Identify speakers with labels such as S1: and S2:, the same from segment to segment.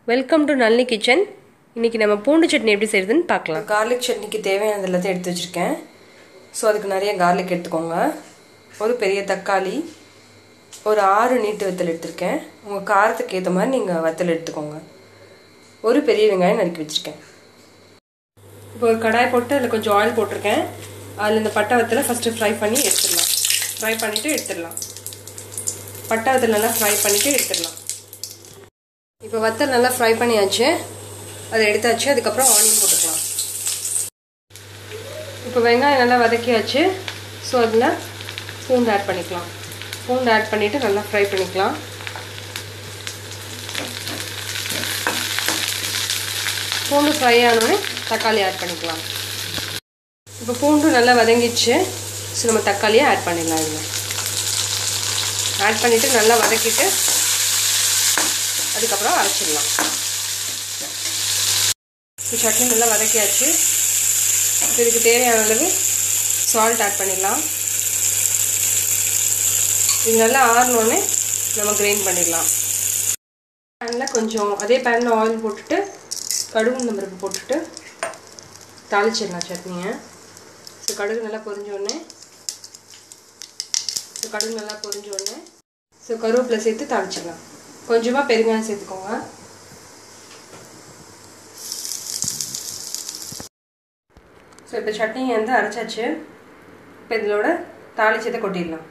S1: welcome to Nalli kitchen இன்றைக்கி நம்ம பூண்டு சட்னி எப்படி செய்கிறதுன்னு பார்க்கலாம் கார்லிக் சட்னிக்கு தேவையானது எல்லாத்தையும் எடுத்து வச்சுருக்கேன் ஸோ அதுக்கு நிறைய கார்லிக் எடுத்துக்கோங்க ஒரு பெரிய தக்காளி ஒரு ஆறு நீட்டு வத்தல் எடுத்திருக்கேன் உங்கள் காரத்துக்கு ஏற்ற மாதிரி நீங்கள் வத்தல் எடுத்துக்கோங்க ஒரு பெரிய வெங்காயம் நறுக்கி வச்சுருக்கேன் இப்போ ஒரு கடாய் போட்டு அதில் கொஞ்சம் ஆயில் போட்டிருக்கேன் அதில் இந்த பட்டை வத்தலை ஃபஸ்ட்டு ஃப்ரை பண்ணி எடுத்துடலாம் ஃப்ரை பண்ணிவிட்டு எடுத்துடலாம் பட்டை வத்தல் நல்லா ஃப்ரை பண்ணிவிட்டு எடுத்துடலாம் இப்போ வத்தல் நல்லா ஃப்ரை பண்ணியாச்சு அதை எடுத்தாச்சு அதுக்கப்புறம் ஆனியன் போட்டுக்கலாம் இப்போ வெங்காயம் நல்லா வதக்கியாச்சு ஸோ அதில் பூண்டு ஆட் பண்ணிக்கலாம் பூண்டு ஆட் பண்ணிவிட்டு நல்லா ஃப்ரை பண்ணிக்கலாம் பூண்டு ஃப்ரை ஆனோடனே தக்காளி ஆட் பண்ணிக்கலாம் இப்போ பூண்டு நல்லா வதங்கிடுச்சு ஸோ நம்ம தக்காளியை ஆட் பண்ணிடலாம் இதில் ஆட் பண்ணிவிட்டு நல்லா வதக்கிட்டு அதுக்கப்புறம் அரைச்சிடலாம் இப்போ சட்னி நல்லா வதக்கியாச்சு இப்போ இதுக்கு தேவையான அளவு சால்ட் ஆட் பண்ணிடலாம் இது நல்லா ஆறினோடனே நம்ம கிரைண்ட் பண்ணிடலாம் பேனில் கொஞ்சம் அதே பேனில் ஆயில் போட்டுட்டு கடுகு நம்பருக்கு போட்டுட்டு தாளிச்சிடலாம் சட்னியை ஸோ கடுகு நல்லா பொரிஞ்சோடனே ஸோ கடுகு நல்லா பொரிஞ்சோடனே ஸோ கருவேப்பிலை சேர்த்து தாளிச்சிடலாம் கொஞ்சமாக பெருங்காயம் சேர்த்துக்கோங்க ஸோ இப்போ சட்னியை வந்து அரைச்சாச்சு இப்போ இதோட தாளிச்சதை கொட்டிடலாம்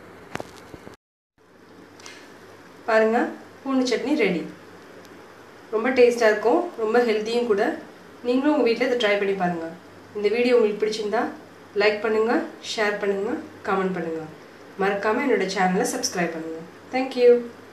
S1: பாருங்கள் பூண்டு சட்னி ரெடி ரொம்ப டேஸ்ட்டாக இருக்கும் ரொம்ப ஹெல்த்தியும் கூட நீங்களும் உங்கள் வீட்டில் இதை ட்ரை பண்ணி பாருங்கள் இந்த வீடியோ உங்களுக்கு பிடிச்சிருந்தா லைக் பண்ணுங்கள் ஷேர் பண்ணுங்கள் கமெண்ட் பண்ணுங்கள் மறக்காமல் என்னோடய சேனலை சப்ஸ்கிரைப் பண்ணுங்கள் தேங்க்யூ